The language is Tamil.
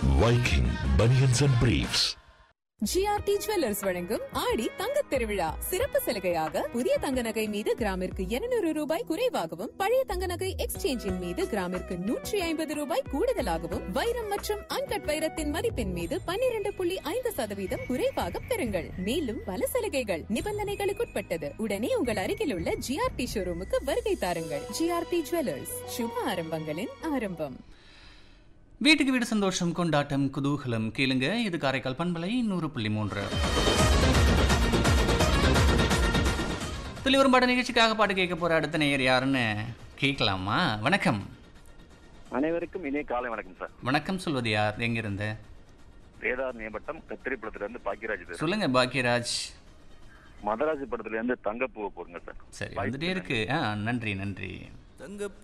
Viking Bunions and Briefs. GRT jewellers வழங்கும் ஆடி தங்கத் திருவிழா சிறப்பு சலுகையாக புதிய தங்க நகை மீது கிராமிற்கு 200 ரூபாய் குறைவாகவும் பழைய தங்க நகை எக்ஸ்சேஞ்சின் மீது கிராமிற்கு நூற்றி ஐம்பது ரூபாய் கூடுதலாகவும் வைரம் மற்றும் அன்கட் வைரத்தின் மதிப்பின் மீது 12.5% புள்ளி ஐந்து சதவீதம் குறைவாக பெறுங்கள் மேலும் பல சலுகைகள் நிபந்தனைகளுக்குட்பட்டது உடனே உங்கள் அருகில் உள்ள ஜிஆர்டி ஷோரூமுக்கு வருகை தாருங்கள் ஜிஆர்டி ஜுவல்லர்ஸ் சுப ஆரம்பங்களின் ஆரம்பம் வீட்டுக்கு வீடு சந்தோஷம் கொண்டாட்டம் குதூகலம் கேளுங்க இது காரைக்கால் பண்பலை நூறு புள்ளி மூன்று துளிவரும் பாட நிகழ்ச்சிக்காக பாட்டு கேட்க போற அடுத்த நேயர் யாருன்னு கேட்கலாமா வணக்கம் அனைவருக்கும் இனிய காலை வணக்கம் சார் வணக்கம் சொல்வது யார் எங்கிருந்து வேதார் நியமட்டம் கத்திரிப்படத்துல இருந்து பாக்கியராஜ் பேசுறேன் சொல்லுங்க பாக்கியராஜ் மதராஜ் படத்துல இருந்து தங்கப்பூவை போடுங்க சார் சரி வந்துட்டே இருக்கு ஆ நன்றி நன்றி தங்கப்